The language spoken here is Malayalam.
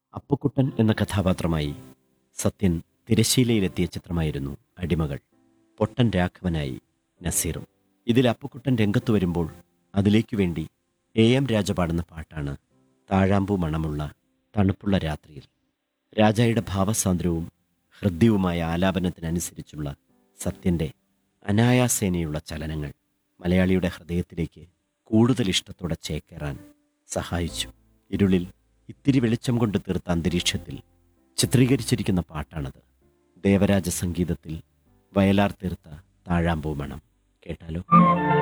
അപ്പുക്കുട്ടൻ എന്ന കഥാപാത്രമായി സത്യൻ തിരശീലയിലെത്തിയ ചിത്രമായിരുന്നു അടിമകൾ പൊട്ടൻ രാഘവനായി നസീറും ഇതിൽ അപ്പുക്കുട്ടൻ രംഗത്ത് വരുമ്പോൾ അതിലേക്കു വേണ്ടി എ എം രാജ പാടുന്ന പാട്ടാണ് താഴാമ്പൂ മണമുള്ള തണുപ്പുള്ള രാത്രിയിൽ രാജായുടെ ഭാവസാന്ദ്രവും ഹൃദ്യവുമായ ആലാപനത്തിനനുസരിച്ചുള്ള സത്യൻ്റെ അനായാസേനയുള്ള ചലനങ്ങൾ മലയാളിയുടെ ഹൃദയത്തിലേക്ക് കൂടുതൽ ഇഷ്ടത്തോടെ ചേക്കേറാൻ സഹായിച്ചു ഇരുളിൽ ഇത്തിരി വെളിച്ചം കൊണ്ട് തീർത്ത അന്തരീക്ഷത്തിൽ ചിത്രീകരിച്ചിരിക്കുന്ന പാട്ടാണത് ദേവരാജ സംഗീതത്തിൽ വയലാർ തീർത്ത താഴാമ്പൂ മണം കേട്ടാലോ